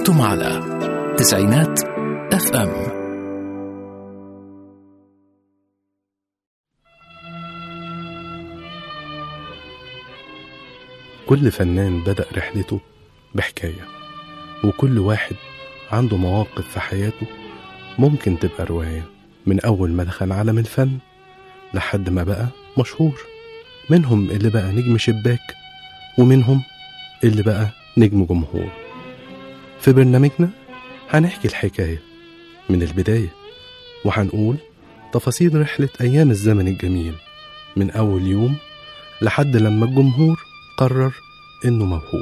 أنتم على تسعينات اف ام كل فنان بدأ رحلته بحكاية وكل واحد عنده مواقف في حياته ممكن تبقى رواية من أول ما دخل عالم الفن لحد ما بقى مشهور منهم اللي بقى نجم شباك ومنهم اللي بقى نجم جمهور في برنامجنا هنحكي الحكاية من البداية وهنقول تفاصيل رحلة أيام الزمن الجميل من أول يوم لحد لما الجمهور قرر إنه موهوب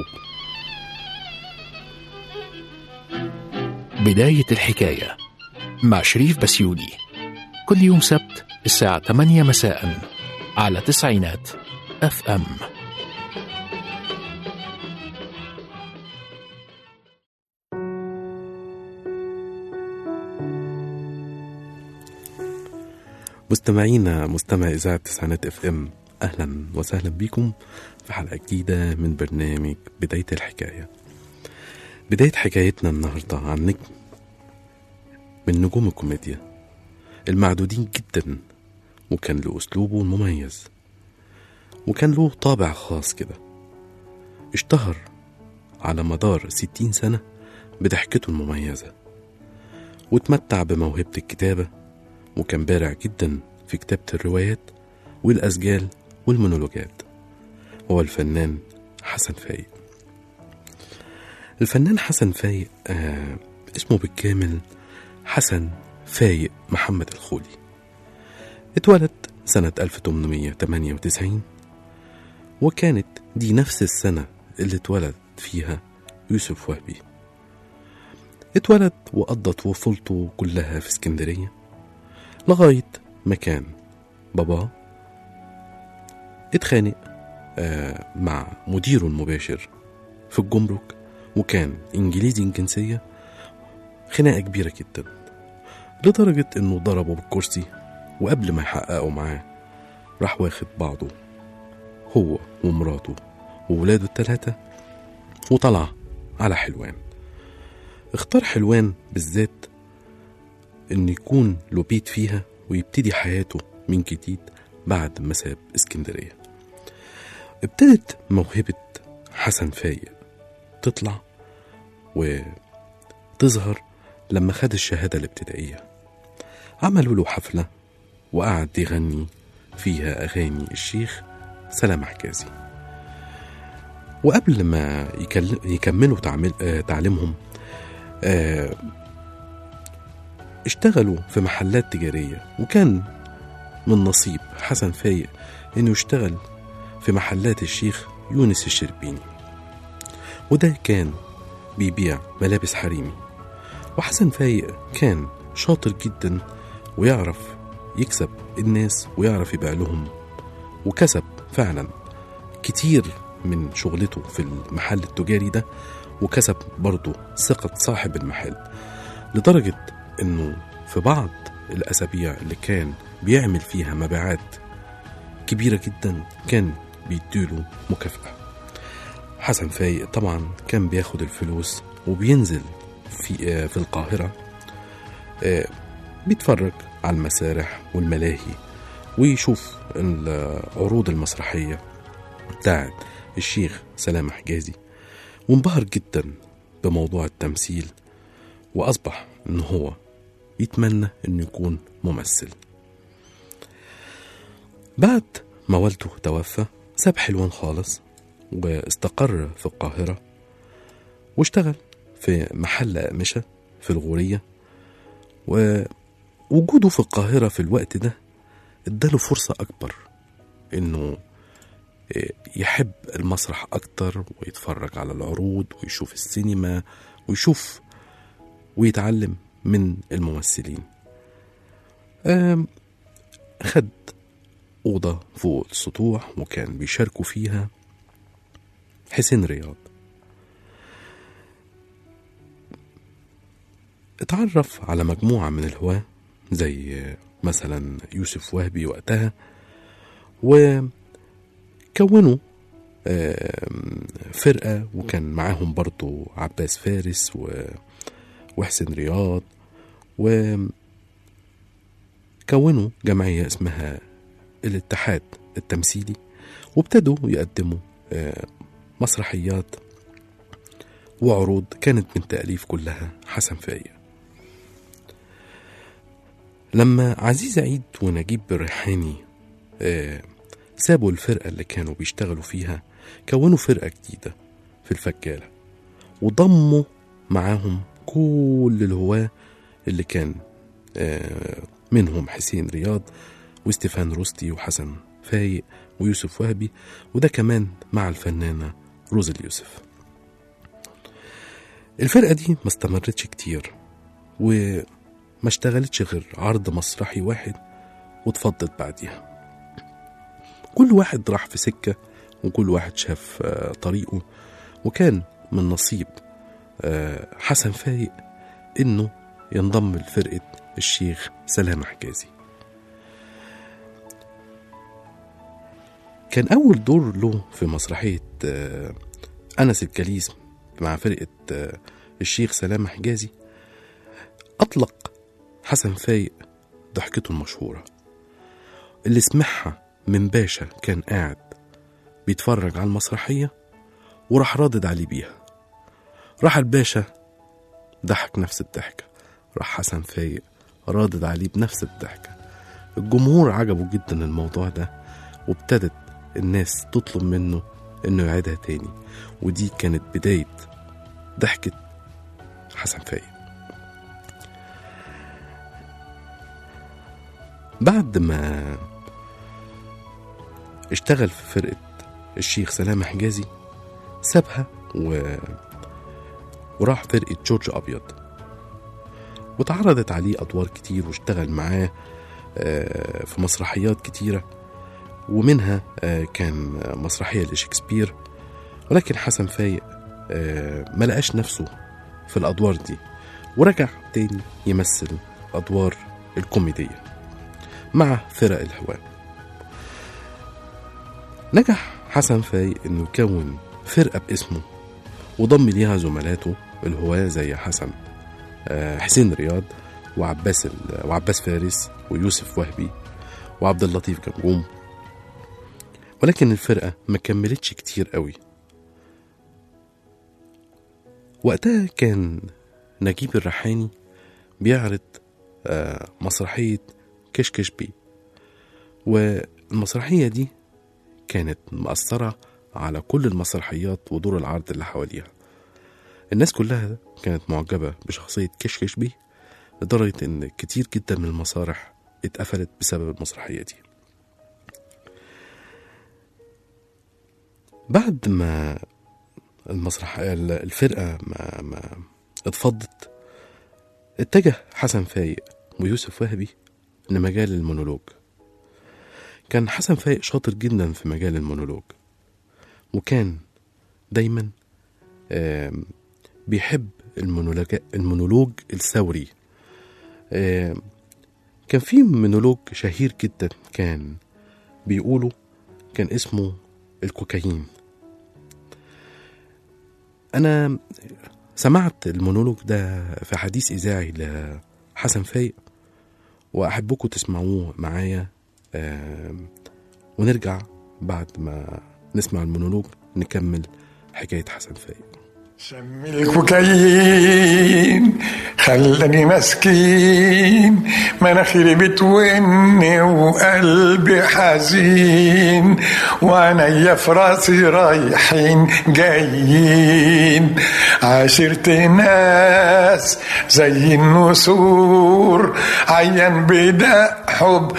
بداية الحكاية مع شريف بسيوني كل يوم سبت الساعة 8 مساء على تسعينات اف ام مستمعينا مستمع إذاعة تسعينات اف ام أهلا وسهلا بكم في حلقة جديدة من برنامج بداية الحكاية بداية حكايتنا النهاردة عن نجم من نجوم الكوميديا المعدودين جدا وكان له أسلوبه المميز وكان له طابع خاص كده اشتهر على مدار ستين سنة بضحكته المميزة وتمتع بموهبة الكتابة وكان بارع جدا في كتابة الروايات والأسجال والمونولوجات هو الفنان حسن فايق الفنان حسن فايق آه اسمه بالكامل حسن فايق محمد الخولي اتولد سنة 1898 وكانت دي نفس السنة اللي اتولد فيها يوسف وهبي اتولد وقضى طفولته كلها في اسكندرية لغاية ما كان باباه اتخانق آه مع مديره المباشر في الجمرك وكان انجليزي الجنسية خناقة كبيرة جدا لدرجة انه ضربه بالكرسي وقبل ما يحققوا معاه راح واخد بعضه هو ومراته وولاده التلاتة وطلع على حلوان اختار حلوان بالذات ان يكون له بيت فيها ويبتدي حياته من جديد بعد ما ساب اسكندرية ابتدت موهبة حسن فايق تطلع وتظهر لما خد الشهادة الابتدائية عملوا له حفلة وقعد يغني فيها أغاني الشيخ سلام حجازي وقبل ما يكل- يكملوا تعمل آه، تعليمهم آه، اشتغلوا في محلات تجارية وكان من نصيب حسن فايق انه يشتغل في محلات الشيخ يونس الشربيني وده كان بيبيع ملابس حريمي وحسن فايق كان شاطر جدا ويعرف يكسب الناس ويعرف يبيع لهم وكسب فعلا كتير من شغلته في المحل التجاري ده وكسب برضه ثقة صاحب المحل لدرجة انه في بعض الاسابيع اللي كان بيعمل فيها مبيعات كبيرة جدا كان بيديله مكافأة حسن فايق طبعا كان بياخد الفلوس وبينزل في آه، في القاهرة آه، بيتفرج على المسارح والملاهي ويشوف العروض المسرحية بتاعت الشيخ سلام حجازي وانبهر جدا بموضوع التمثيل وأصبح إن هو يتمنى إنه يكون ممثل بعد ما والده توفى ساب حلوان خالص واستقر في القاهرة واشتغل في محل أقمشة في الغورية ووجوده في القاهرة في الوقت ده اداله فرصة أكبر إنه يحب المسرح أكتر ويتفرج على العروض ويشوف السينما ويشوف ويتعلم من الممثلين آم، خد أوضة فوق السطوح وكان بيشاركوا فيها حسين رياض اتعرف على مجموعة من الهواة زي مثلا يوسف وهبي وقتها وكونوا آم، فرقة وكان معاهم برضو عباس فارس و... وحسين رياض وكونوا جمعية اسمها الاتحاد التمثيلي وابتدوا يقدموا آه، مسرحيات وعروض كانت من تأليف كلها حسن فايق لما عزيز عيد ونجيب الريحاني آه، سابوا الفرقة اللي كانوا بيشتغلوا فيها كونوا فرقة جديدة في الفجالة وضموا معاهم كل الهواة اللي كان آه، منهم حسين رياض وستيفان روستي وحسن فايق ويوسف وهبي وده كمان مع الفنانة روز اليوسف الفرقة دي ما استمرتش كتير وما اشتغلتش غير عرض مسرحي واحد واتفضت بعديها كل واحد راح في سكة وكل واحد شاف آه، طريقه وكان من نصيب آه، حسن فايق انه ينضم لفرقة الشيخ سلام حجازي كان أول دور له في مسرحية آه، أنس الكليس مع فرقة آه، الشيخ سلام حجازي أطلق حسن فايق ضحكته المشهورة اللي سمعها من باشا كان قاعد بيتفرج على المسرحية وراح رادد عليه بيها راح الباشا ضحك نفس الضحكة راح حسن فايق رادد عليه بنفس الضحكة الجمهور عجبه جدا الموضوع ده وابتدت الناس تطلب منه انه يعيدها تاني ودي كانت بداية ضحكة حسن فايق بعد ما اشتغل في فرقة الشيخ سلام حجازي سابها و... وراح فرقة جورج أبيض واتعرضت عليه أدوار كتير واشتغل معاه آه، في مسرحيات كتيرة ومنها آه، كان مسرحية لشكسبير ولكن حسن فايق آه، ما لقاش نفسه في الأدوار دي ورجع تاني يمثل أدوار الكوميدية مع فرق الهواء نجح حسن فايق انه يكون فرقة باسمه وضم ليها زملاته الهواة زي حسن آه، حسين رياض وعباس ال- وعباس فارس ويوسف وهبي وعبد اللطيف جمجوم ولكن الفرقة ما كملتش كتير قوي وقتها كان نجيب الريحاني بيعرض آه، مسرحية كشكش بي والمسرحية دي كانت مأثرة على كل المسرحيات ودور العرض اللي حواليها الناس كلها كانت معجبة بشخصية كشكش بي لدرجة إن كتير جدا من المسارح اتقفلت بسبب المسرحية دي بعد ما المسرح الفرقة ما, ما اتفضت اتجه حسن فايق ويوسف وهبي لمجال المونولوج كان حسن فايق شاطر جدا في مجال المونولوج وكان دايما آم، بيحب المونولوج المونولوج الثوري آم، كان في مونولوج شهير جدا كان بيقوله كان اسمه الكوكايين انا سمعت المونولوج ده في حديث اذاعي لحسن فايق واحبكم تسمعوه معايا آم، ونرجع بعد ما نسمع المونولوج نكمل حكايه حسن فايق شم الكوكايين خلاني مسكين مناخيري بتوني وقلبي حزين وعينيا في راسي رايحين جايين عاشرت ناس زي النسور عيان بدأ حب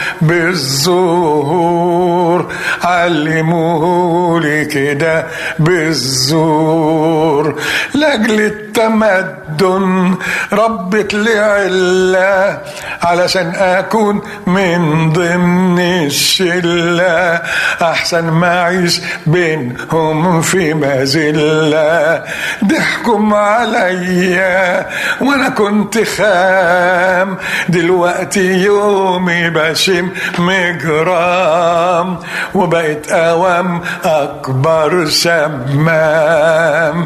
بالزهور علمولي كده بالزور لاجل التمدن ربت لي علة علشان اكون من ضمن الشلة احسن ما اعيش بينهم في مذلة ضحكم عليا وانا كنت خام دلوقتي يومي بشم مجرام وبقيت اوام اكبر شمام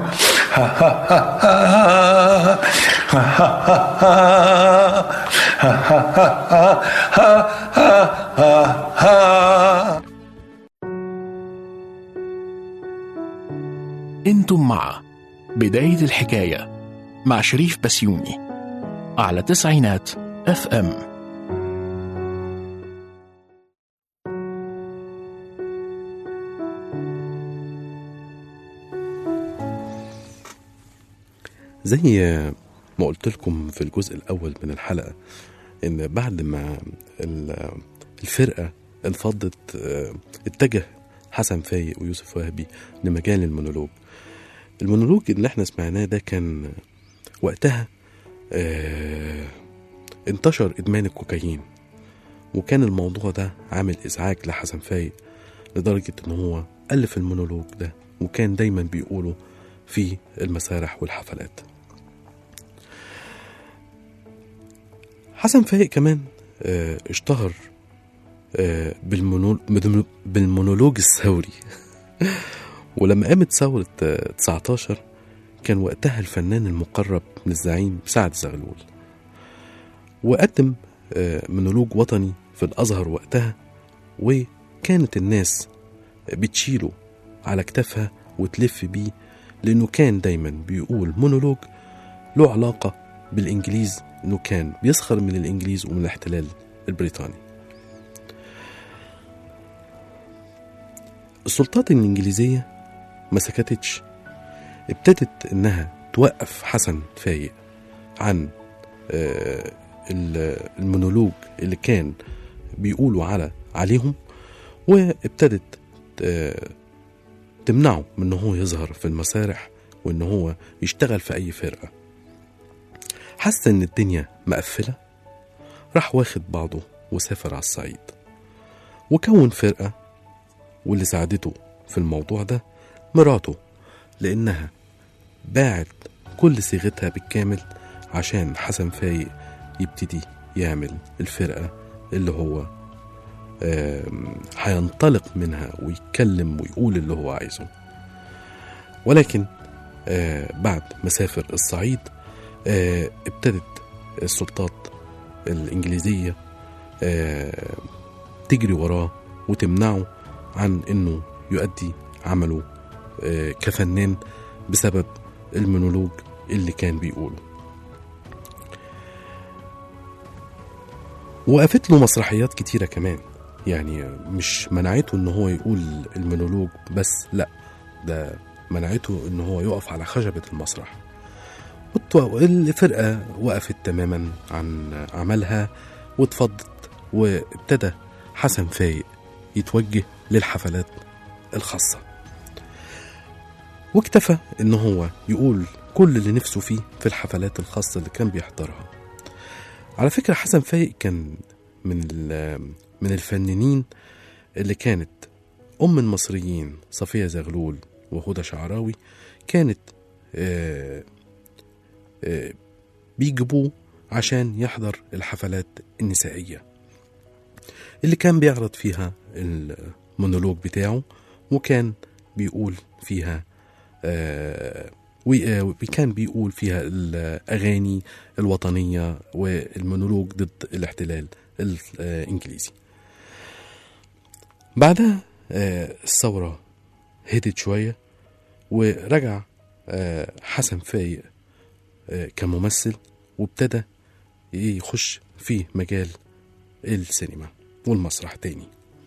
انتم مع بداية الحكاية مع شريف بسيوني على تسعينات اف ام زي ما قلت لكم في الجزء الأول من الحلقة إن بعد ما ال- الفرقة انفضت آه، اتجه حسن فايق ويوسف وهبي لمجال المونولوج المونولوج اللي احنا سمعناه ده كان وقتها آه، انتشر إدمان الكوكايين وكان الموضوع ده عامل إزعاج لحسن فايق لدرجة إن هو ألف المونولوج ده وكان دايما بيقوله في المسارح والحفلات حسن فايق كمان آه، اشتهر آه، بالمونول- بالمونولوج الثوري ولما قامت ثورة آه، 19 كان وقتها الفنان المقرب من الزعيم سعد زغلول وقدم آه، مونولوج وطني في الأزهر وقتها وكانت الناس بتشيله على كتافها وتلف بيه لأنه كان دايما بيقول مونولوج له علاقة بالإنجليز إنه كان بيسخر من الإنجليز ومن الاحتلال البريطاني السلطات الإنجليزية ما سكتتش ابتدت إنها توقف حسن فايق عن آه، ال- المونولوج اللي كان بيقولوا على عليهم وابتدت آه، تمنعه من ان هو يظهر في المسارح وان هو يشتغل في اي فرقه حس ان الدنيا مقفله راح واخد بعضه وسافر على الصعيد وكون فرقه واللي ساعدته في الموضوع ده مراته لانها باعت كل صيغتها بالكامل عشان حسن فايق يبتدي يعمل الفرقه اللي هو آم، هينطلق منها ويتكلم ويقول اللي هو عايزه ولكن آه، بعد ما سافر الصعيد آه، ابتدت السلطات الإنجليزية آه، تجري وراه وتمنعه عن إنه يؤدي عمله آه، كفنان بسبب المونولوج اللي كان بيقوله وقفت له مسرحيات كتيرة كمان يعني مش منعته ان هو يقول المونولوج بس لا ده منعته ان هو يقف على خشبة المسرح والت- الفرقة وقفت تماما عن عملها واتفضت وابتدى حسن فايق يتوجه للحفلات الخاصة واكتفى ان هو يقول كل اللي نفسه فيه في الحفلات الخاصة اللي كان بيحضرها على فكرة حسن فايق كان من ال- من الفنانين اللي كانت أم المصريين صفية زغلول وهدى شعراوي كانت آه، آه، بيجيبوه عشان يحضر الحفلات النسائية اللي كان بيعرض فيها المونولوج بتاعه وكان بيقول فيها آه، وي- آه، وكان بيقول فيها الأغاني الوطنية والمونولوج ضد الاحتلال الإنجليزي بعدها آه، الثورة هدت شوية ورجع آه، حسن فايق آه، كممثل وابتدى يخش في مجال السينما والمسرح تاني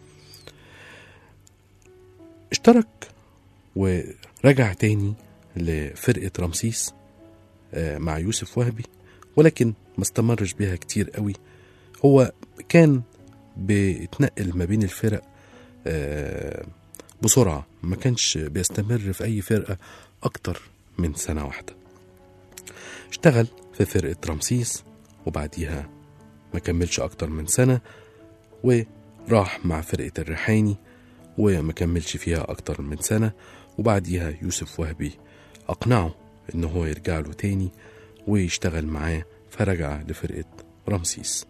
اشترك ورجع تاني لفرقة رمسيس آه، مع يوسف وهبي ولكن ما استمرش بيها كتير قوي هو كان بيتنقل ما بين الفرق آه، بسرعة ما كانش بيستمر في أي فرقة أكتر من سنة واحدة اشتغل في فرقة رمسيس وبعديها ما كملش أكتر من سنة وراح مع فرقة الريحاني وما كملش فيها أكتر من سنة وبعديها يوسف وهبي أقنعه إن هو يرجع له تاني ويشتغل معاه فرجع لفرقة رمسيس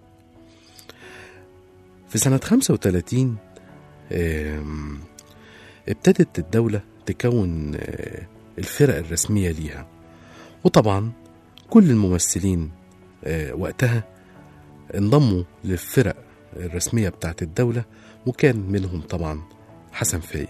في سنة 35 آم، ابتدت الدولة تكون آه، الفرق الرسمية ليها وطبعا كل الممثلين آه، وقتها انضموا للفرق الرسمية بتاعت الدولة وكان منهم طبعا حسن فايق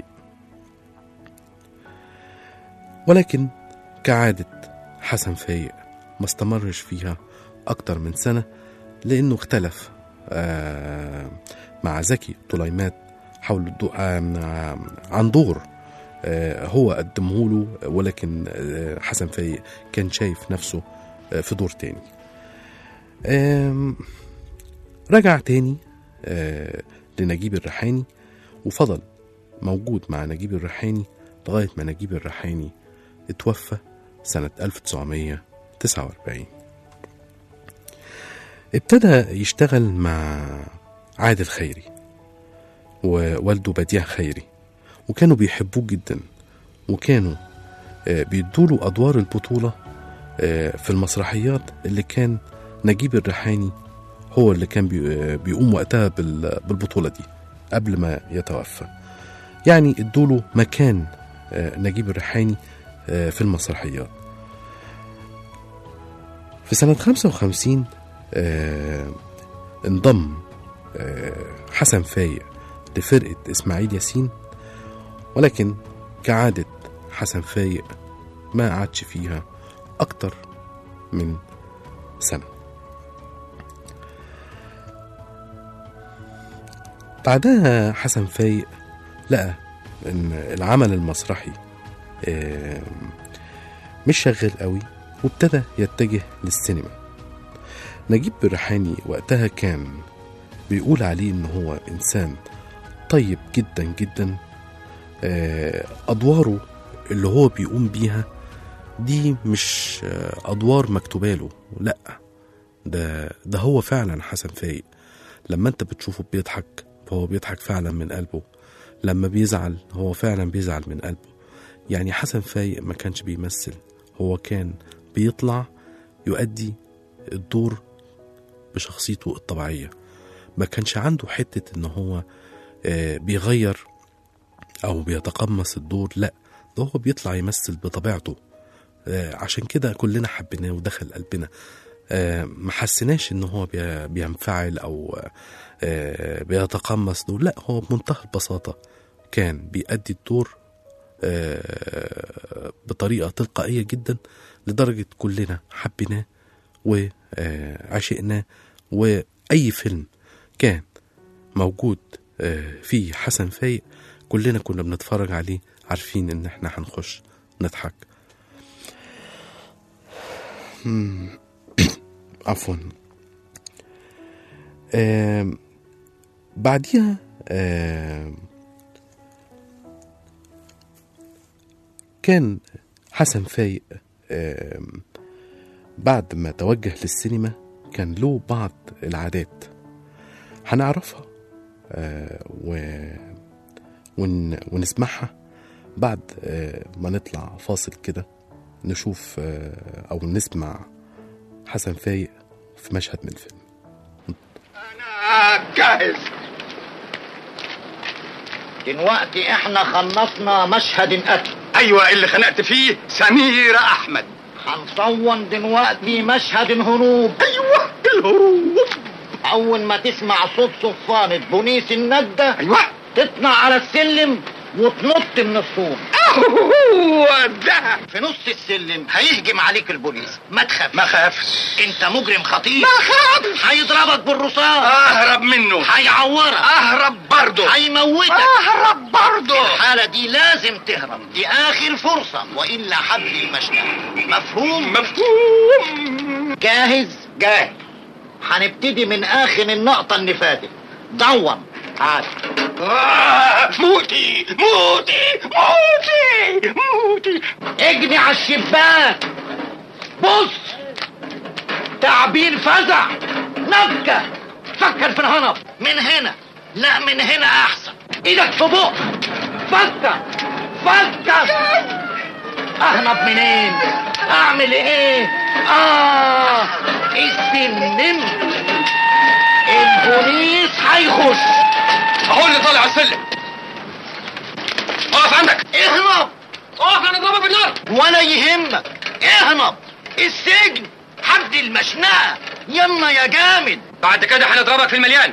ولكن كعادة حسن فايق ما استمرش فيها أكتر من سنة لأنه اختلف آه، مع زكي طليمات حول الدو... آه، عن دور آه، هو قدمه له ولكن آه، حسن فايق كان شايف نفسه آه، في دور تاني آم، رجع تاني آه، لنجيب الريحاني وفضل موجود مع نجيب الريحاني لغاية ما نجيب الريحاني اتوفى سنة 1949 ابتدى يشتغل مع عادل خيري ووالده بديع خيري وكانوا بيحبوه جدا وكانوا آه، بيدوله أدوار البطولة آه، في المسرحيات اللي كان نجيب الريحاني هو اللي كان بي- آه، بيقوم وقتها بال- بالبطولة دي قبل ما يتوفى يعني ادوله مكان آه، نجيب الريحاني آه، في المسرحيات في سنة 55 آه، انضم آه، حسن فايق لفرقة إسماعيل ياسين ولكن كعادة حسن فايق ما قعدش فيها أكتر من سنة بعدها حسن فايق لقى إن العمل المسرحي آه، مش شغال قوي وابتدى يتجه للسينما نجيب الريحاني وقتها كان بيقول عليه ان هو انسان طيب جدا جدا آه، ادواره اللي هو بيقوم بيها دي مش آه، ادوار مكتوبه له لا ده ده هو فعلا حسن فايق لما انت بتشوفه بيضحك فهو بيضحك فعلا من قلبه لما بيزعل هو فعلا بيزعل من قلبه يعني حسن فايق ما كانش بيمثل هو كان بيطلع يؤدي الدور بشخصيته الطبيعية ما كانش عنده حتة ان هو آه، بيغير او بيتقمص الدور لا ده هو بيطلع يمثل بطبيعته آه، عشان كده كلنا حبيناه ودخل قلبنا آه، ما حسيناش ان هو بي- بينفعل او آه، بيتقمص دور لا هو بمنتهى البساطة كان بيأدي الدور آه، بطريقة تلقائية جدا لدرجة كلنا حبيناه وعشقناه وأي فيلم كان موجود آه، فيه حسن فايق كلنا كنا بنتفرج عليه عارفين ان احنا هنخش نضحك مم. عفوا آم، بعديها آم، كان حسن فايق آم، بعد ما توجه للسينما كان له بعض العادات هنعرفها آه، و... ون... ونسمعها بعد آه، ما نطلع فاصل كده نشوف آه، أو نسمع حسن فايق في مشهد من الفيلم انا جاهز دلوقتي احنا خلصنا مشهد القتل ايوه اللي خنقت فيه سميرة احمد هنصون دلوقتي مشهد الهروب ايوه الهروب اول ما تسمع صوت صفانة بوليس الندة ايوه تطلع على السلم وتنط من السور هو ده في نص السلم هيهجم عليك البوليس ما تخافش ما خافش انت مجرم خطير ما خافش هيضربك بالرصاص اهرب منه هيعورك اهرب برضه هيموتك اهرب برضه الحالة دي لازم تهرب دي آخر فرصة وإلا حبل المشنقة مفهوم؟ مفهوم جاهز؟ جاهز هنبتدي من آخر النقطة اللي فاتت دور تعال آه، موتي موتي موتي موتي اجني على الشباك بص تعبير فزع نكة فكر في الهنب من هنا لا من هنا احسن ايدك في بق فكر فكر اهنب منين اعمل ايه اه استنمت البوليس هيخش اهو اللي طالع على السلم اقف عندك اهرب اقف انا اضربك بالنار ولا يهمك اهرب السجن حد المشنقة يلا يا جامد بعد كده هنضربك في المليان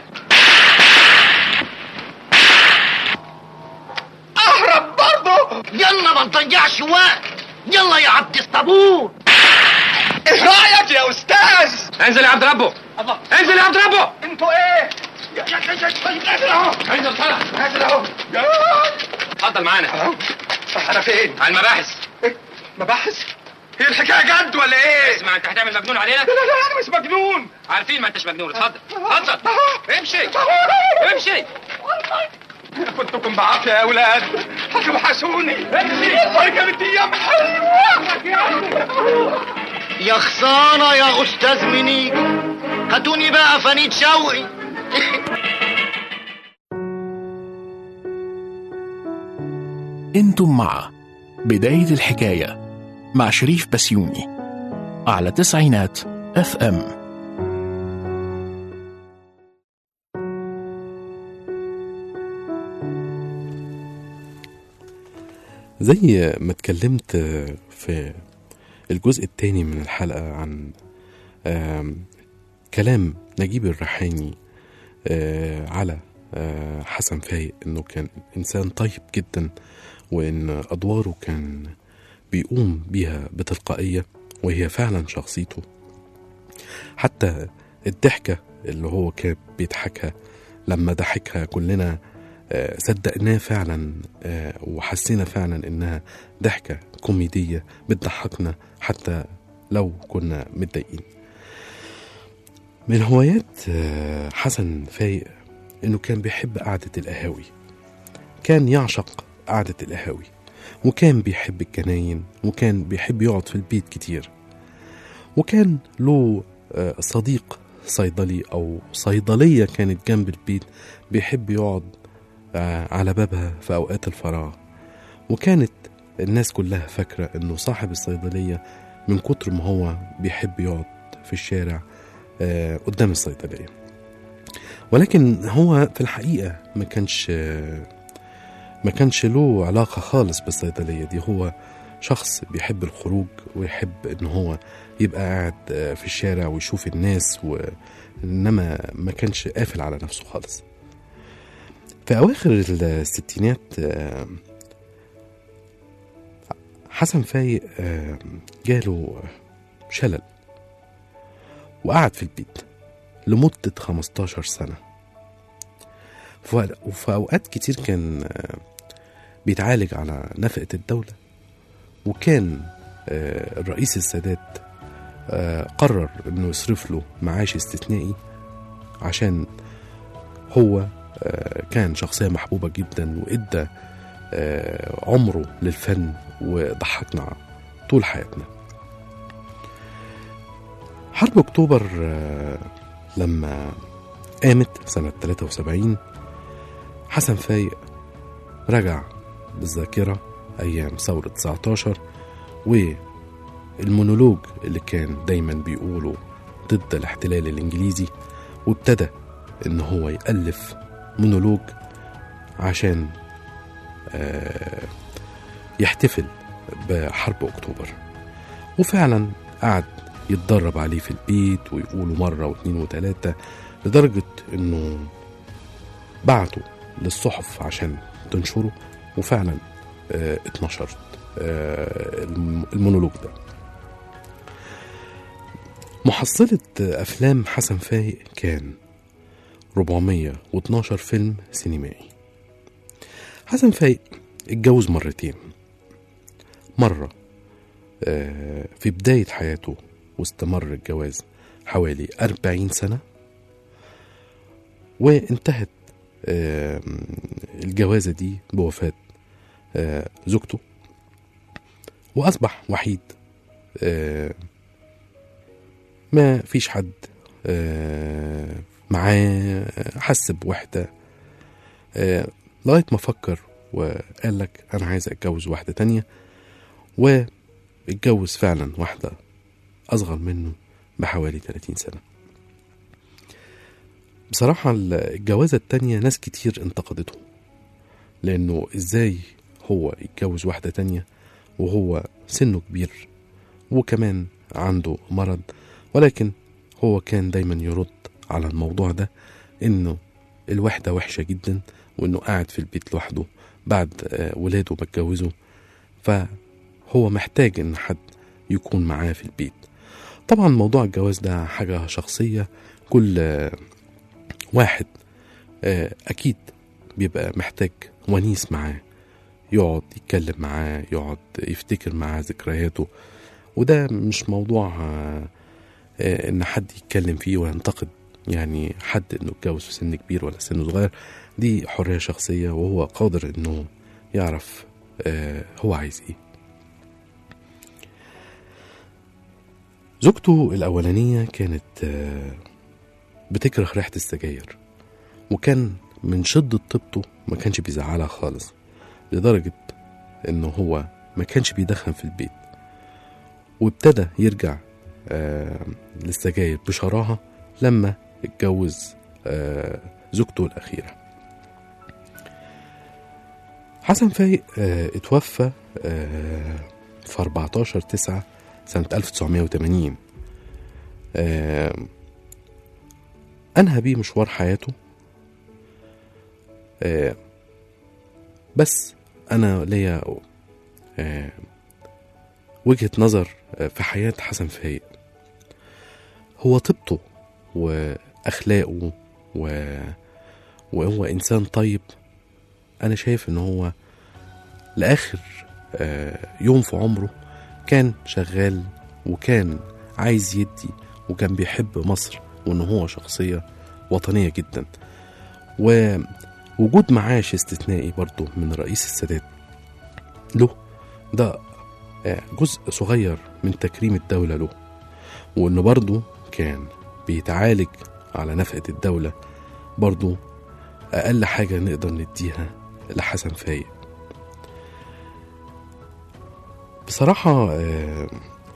اهرب برضه يلا ما نضيعش وقت يلا يا عبد الصبور ايه رايك يا استاذ انزل يا عبد ربه الله انزل يا عبد ربه انتوا ايه يا يا يا يا نازل اهو انزل طلع نازل اهو اتفضل معانا انا فين على المباحث مباحث هي الحكايه جد ولا ايه اسمع انت هتعمل مجنون علينا لا لا لا انا مش مجنون عارفين ما انتش مجنون اتفضل اتفضل امشي امشي كنتكم بعافيه يا اولاد هتوحشوني امشي كانت ايام حلوه يا خسارة يا أستاذ منيك هاتوني بقى فنيد شوقي انتم مع بداية الحكاية مع شريف بسيوني على تسعينات اف ام زي ما اتكلمت في الجزء الثاني من الحلقة عن آم، كلام نجيب الريحاني آه، على آه، حسن فايق انه كان انسان طيب جدا وان ادواره كان بيقوم بيها بتلقائية وهي فعلا شخصيته حتى الضحكة اللي هو كان بيضحكها لما ضحكها كلنا آه، صدقناه فعلا آه، وحسينا فعلا انها ضحكة كوميدية بتضحكنا حتى لو كنا متضايقين من هوايات آه، حسن فايق انه كان بيحب قعدة القهاوي كان يعشق قعدة القهاوي وكان بيحب الجناين وكان بيحب يقعد في البيت كتير وكان له آه، صديق صيدلي او صيدلية كانت جنب البيت بيحب يقعد آه، على بابها في اوقات الفراغ وكانت الناس كلها فاكرة انه صاحب الصيدلية من كتر ما هو بيحب يقعد في الشارع آه، قدام الصيدلية ولكن هو في الحقيقة ما كانش آه، ما كانش له علاقة خالص بالصيدلية دي هو شخص بيحب الخروج ويحب ان هو يبقى قاعد آه، في الشارع ويشوف الناس و... انما ما كانش قافل على نفسه خالص في اواخر الستينات آه، حسن فايق آه، جاله شلل وقعد في البيت لمدة 15 سنة ف- وفي أوقات كتير كان آه، بيتعالج على نفقة الدولة وكان آه، الرئيس السادات آه، قرر انه يصرف له معاش استثنائي عشان هو آه، كان شخصية محبوبة جدا وإدى آه، عمره للفن وضحكنا طول حياتنا حرب أكتوبر آه، لما قامت سنة 73 حسن فايق رجع بالذاكرة أيام ثورة 19 والمونولوج اللي كان دايما بيقوله ضد الاحتلال الإنجليزي وابتدى إن هو يألف مونولوج عشان آه، يحتفل بحرب أكتوبر وفعلا قعد يتدرب عليه في البيت ويقوله مرة واثنين وثلاثة لدرجة إنه بعته للصحف عشان تنشره وفعلا آه، اتنشرت آه، الم- المونولوج ده محصلة أفلام حسن فايق كان 412 فيلم سينمائي حسن فايق اتجوز مرتين مرة آه، في بداية حياته واستمر الجواز حوالي أربعين سنة وانتهت آم، الجوازة دي بوفاة آه، زوجته وأصبح وحيد آه، ما فيش حد آه، معاه آه، حس بوحدة آه، لغاية ما فكر وقال لك أنا عايز أتجوز واحدة تانية واتجوز فعلا واحدة أصغر منه بحوالي 30 سنة بصراحة الجوازة التانية ناس كتير انتقدته لأنه إزاي هو يتجوز واحدة تانية وهو سنه كبير وكمان عنده مرض ولكن هو كان دايما يرد على الموضوع ده إنه الوحدة وحشة جدا وإنه قاعد في البيت لوحده بعد آه، ولاده ما اتجوزوا فهو محتاج إن حد يكون معاه في البيت طبعا موضوع الجواز ده حاجة شخصية كل آه، واحد آه، أكيد بيبقى محتاج ونيس معاه يقعد يتكلم معاه يقعد يفتكر معاه ذكرياته وده مش موضوع آه، آه، ان حد يتكلم فيه وينتقد يعني حد انه اتجوز في سن كبير ولا سن صغير دي حرية شخصية وهو قادر انه يعرف آه، هو عايز ايه زوجته الأولانية كانت آه، بتكره ريحة السجاير وكان من شدة طيبته ما كانش بيزعلها خالص لدرجة انه هو ما كانش بيدخن في البيت وابتدى يرجع آه للسجاير بشراهة لما اتجوز آه زوجته الأخيرة حسن فايق آه اتوفى آه في 14 9 سنة 1980 آه أنهى بيه مشوار حياته آه بس أنا ليا آه وجهة نظر آه، في حياة حسن فايق هو طيبته وأخلاقه و... وهو إنسان طيب أنا شايف إن هو لآخر آه، يوم في عمره كان شغال وكان عايز يدي وكان بيحب مصر وإن هو شخصية وطنية جدا ووجود معاش استثنائي برضه من رئيس السادات له ده آه، جزء صغير من تكريم الدولة له وإنه برضه كان بيتعالج على نفقة الدولة برضه أقل حاجة نقدر نديها لحسن فايق بصراحة آه،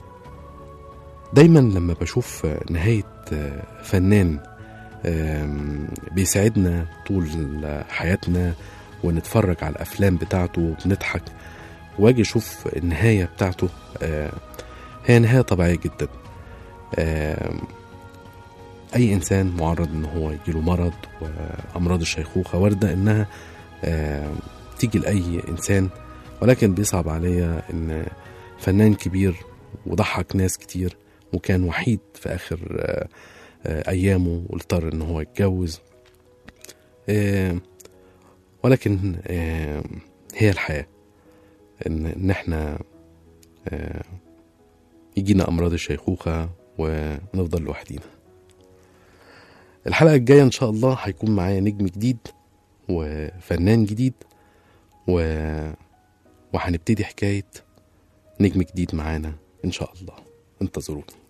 دايما لما بشوف آه، نهاية آه، فنان آم، بيساعدنا طول حياتنا ونتفرج على الأفلام بتاعته وبنضحك واجي اشوف النهايه بتاعته آه، هي نهايه طبيعيه جدا آم، اي انسان معرض ان هو يجيله مرض وامراض الشيخوخه وارده انها آم، تيجي لاي انسان ولكن بيصعب عليا ان فنان كبير وضحك ناس كتير وكان وحيد في اخر آه، آه، ايامه واضطر ان هو يتجوز آم، ولكن آم، هي الحياه ان ان احنا آه، يجينا امراض الشيخوخه ونفضل لوحدينا الحلقه الجايه ان شاء الله هيكون معايا نجم جديد وفنان جديد و... وهنبتدي حكايه نجم جديد معانا ان شاء الله انتظروني